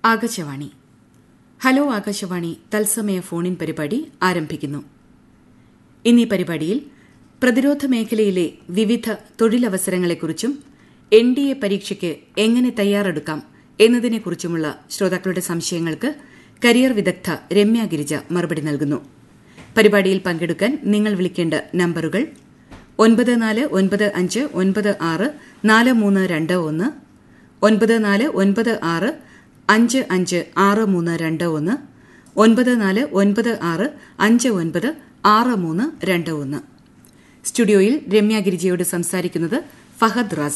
Akashvani hello Akashvani തത്സമയ ഫോണിൻ പരിപാടി ആരംഭിക്കുന്നു ഇന്നീ പരിപാടിയിൽ പ്രതിരോധ മേഖലയിലെ വിവിധ തൊഴിലവസരങ്ങളെക്കുറിച്ചും എൻ ഡി എ പരീക്ഷയ്ക്ക് എങ്ങനെ തയ്യാറെടുക്കാം എന്നതിനെക്കുറിച്ചുമുള്ള ശ്രോതാക്കളുടെ സംശയങ്ങൾക്ക് കരിയർ വിദഗ്ധ രമ്യ ഗിരിജ മറുപടി നൽകുന്നു പരിപാടിയിൽ പങ്കെടുക്കാൻ നിങ്ങൾ വിളിക്കേണ്ട നമ്പറുകൾ ഒൻപത് നാല് ഒൻപത് അഞ്ച് ഒൻപത് ആറ് നാല് മൂന്ന് രണ്ട് ഒന്ന് ഒൻപത് നാല് ഒൻപത് ആറ് അഞ്ച് അഞ്ച് ആറ് മൂന്ന് രണ്ട് ഒന്ന് ഒൻപത് നാല് ഒൻപത് ആറ് അഞ്ച് ഒൻപത് ആറ് മൂന്ന് രണ്ട് ഒന്ന് സ്റ്റുഡിയോയിൽ രമ്യ ഗിരിജയോട് സംസാരിക്കുന്നത് ഫഹദ് റാസ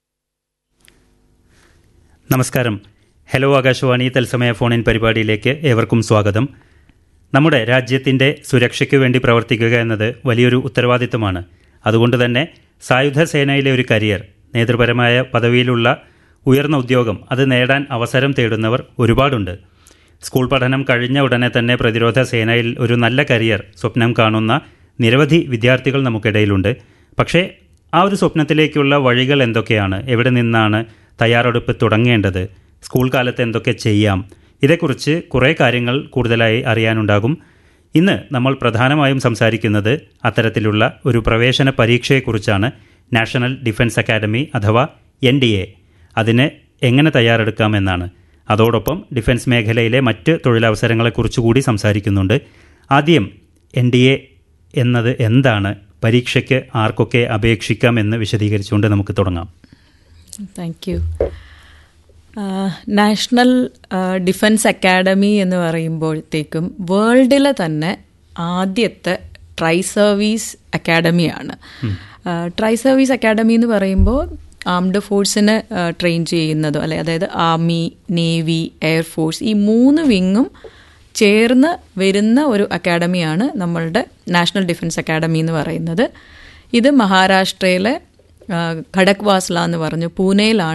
നമസ്കാരം ഹലോ ആകാശവാണി തത്സമയ ഫോണിൻ പരിപാടിയിലേക്ക് ഏവർക്കും സ്വാഗതം നമ്മുടെ രാജ്യത്തിൻ്റെ സുരക്ഷയ്ക്ക് വേണ്ടി പ്രവർത്തിക്കുക എന്നത് വലിയൊരു ഉത്തരവാദിത്തമാണ് അതുകൊണ്ട് തന്നെ സായുധ സേനയിലെ ഒരു കരിയർ നേതൃപരമായ പദവിയിലുള്ള ഉയർന്ന ഉദ്യോഗം അത് നേടാൻ അവസരം തേടുന്നവർ ഒരുപാടുണ്ട് സ്കൂൾ പഠനം കഴിഞ്ഞ ഉടനെ തന്നെ പ്രതിരോധ സേനയിൽ ഒരു നല്ല കരിയർ സ്വപ്നം കാണുന്ന നിരവധി വിദ്യാർത്ഥികൾ നമുക്കിടയിലുണ്ട് പക്ഷേ ആ ഒരു സ്വപ്നത്തിലേക്കുള്ള വഴികൾ എന്തൊക്കെയാണ് എവിടെ നിന്നാണ് തയ്യാറെടുപ്പ് തുടങ്ങേണ്ടത് സ്കൂൾ കാലത്ത് എന്തൊക്കെ ചെയ്യാം ഇതേക്കുറിച്ച് കുറേ കാര്യങ്ങൾ കൂടുതലായി അറിയാനുണ്ടാകും ഇന്ന് നമ്മൾ പ്രധാനമായും സംസാരിക്കുന്നത് അത്തരത്തിലുള്ള ഒരു പ്രവേശന പരീക്ഷയെക്കുറിച്ചാണ് നാഷണൽ ഡിഫൻസ് അക്കാദമി അഥവാ എൻ ഡി എ അതിന് എങ്ങനെ തയ്യാറെടുക്കാമെന്നാണ് അതോടൊപ്പം ഡിഫൻസ് മേഖലയിലെ മറ്റ് തൊഴിലവസരങ്ങളെക്കുറിച്ച് കൂടി സംസാരിക്കുന്നുണ്ട് ആദ്യം എൻ ഡി എ എന്നത് എന്താണ് പരീക്ഷയ്ക്ക് ആർക്കൊക്കെ അപേക്ഷിക്കാം എന്ന് വിശദീകരിച്ചുകൊണ്ട് നമുക്ക് തുടങ്ങാം thank you national defence academy എന്ന് പറയുമ്പോഴത്തേക്കും വേൾഡിലെ തന്നെ ആദ്യത്തെ ട്രൈ സർവീസ് അക്കാഡമിയാണ് ട്രൈ സർവീസ് അക്കാഡമി എന്ന് പറയുമ്പോൾ ആംഡ് ഫോഴ്സിനെ ട്രെയിൻ ചെയ്യുന്നതോ അല്ലെ അതായത് ആർമി നേവി എയർഫോഴ്സ് ഈ മൂന്ന് വിങ്ങും ചേർന്ന് വരുന്ന ഒരു അക്കാഡമിയാണ് നമ്മളുടെ നാഷണൽ ഡിഫൻസ് അക്കാഡമി എന്ന് പറയുന്നത് ഇത് മഹാരാഷ്ട്രയിലെ ഖടക്വാസ്ല എന്ന് പറഞ്ഞു പൂനെയിലാണ്